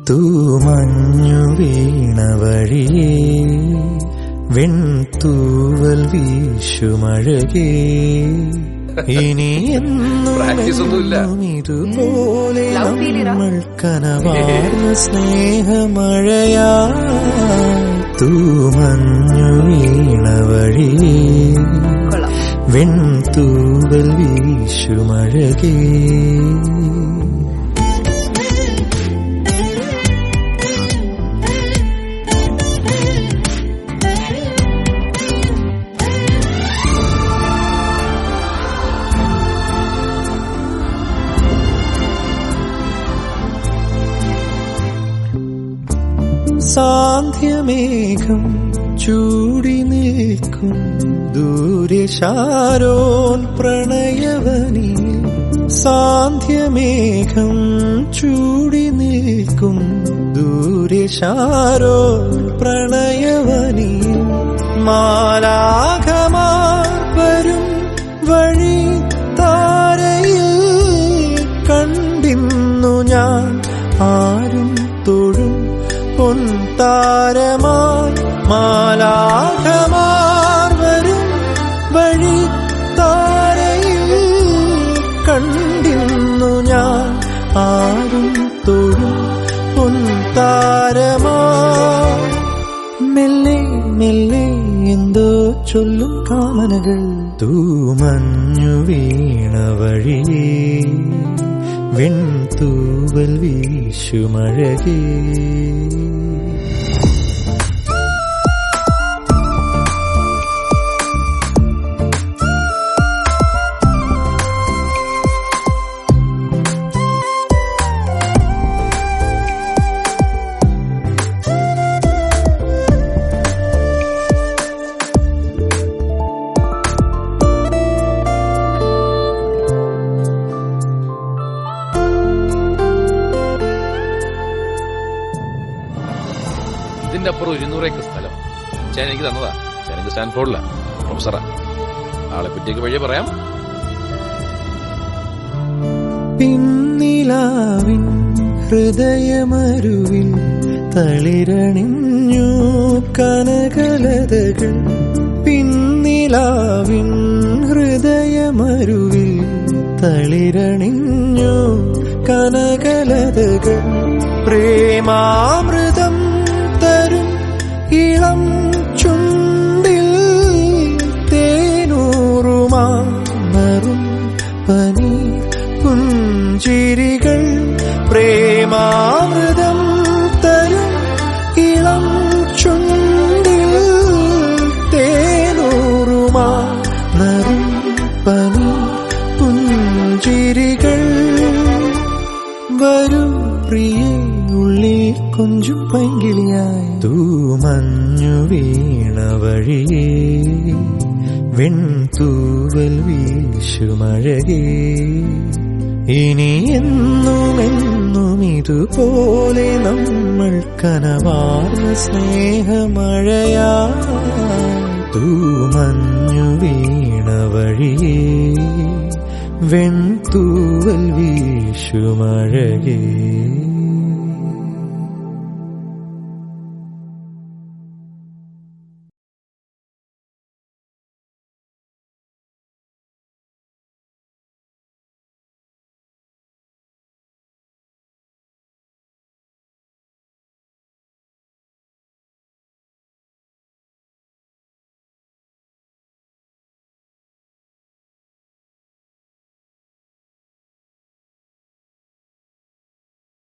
തൂമഞ്ഞു വീണ വഴിയേ വെൺതൂവൽ വീശുമഴകേ ഇനി Practice ഒന്നുമില്ല. എന്നും ഇതുപോലെ Love failure ആ? നമ്മൾ കനവാർന്ന സ്നേഹമഴയാ തൂമഞ്ഞു വീണ വഴിയേ കൊള്ളാം വെൺതൂവൽ വീശുമഴകേ സാന്ധ്യമേഘം ചൂടി നിൽക്കും ദൂരെ ശാരോൻ പ്രണയവനി സാന്ധ്യമേഘം ചൂടി നിൽക്കും ദൂരെ ശാരോൻ പ്രണയവനി മാലാഘമാർ വരും വഴി താരയിൽ കണ്ടിന്നു ഞാൻ ആരും തൊഴും പൊൻതാരമായി മാലാഘമാർ വരും വഴി താരയിൽ കണ്ടിന്നു ഞാൻ ആരും തൊഴും പൊൻതാരമായി മെല്ലെ മെല്ലെ എന്തോ ചൊല്ലും കാമനകൾ തൂമഞ്ഞു വീണ വഴിയേ വെൺതൂവൽ വീശുമഴകേ ഇതിന്റെ അപ്പുറം ഇരുന്നൂറ് ഏക്കർ സ്ഥലം അച്ഛൻ എനിക്ക് തന്നതാ അച്ഛൻ എനിക്ക് സ്റ്റാൻഫോർഡിലാ പ്രൊഫസറാ ആളെ പറ്റിയൊക്കെ വഴിയെ പറയാം പിന്നിലാവിൻ ഹൃദയമരുവിൽ തളിരണിഞ്ഞു കനകലതകൾ പിന്നിലാവിൻ ഹൃദയമരുവിൽ തളിരണിഞ്ഞു കനകലതകൾ പ്രേമാമൃതം തരും ഇളം ചുണ്ടിൽ തേനൂറുമാറും പനി പുഞ്ചിരികൾ പ്രേമാമൃതം തരും ഇളം ചുണ്ടിൽ തേനൂറുമാറും പനി പുഞ്ചിരികൾ വരൂ പ്രിയേ ഉള്ളിൽ കൊഞ്ചും പൈങ്കിളിയായി തൂമഞ്ഞു വീണ വഴിയേ വെൺതൂവൽ വീശുമഴകേ ഇനി എന്നും എന്നും ഇതുപോലെ നമ്മൾ കനവാർന്ന സ്നേഹമഴയാ തൂമഞ്ഞു വീണ വഴിയേ വെൺതൂവൽ വീശുമഴകേ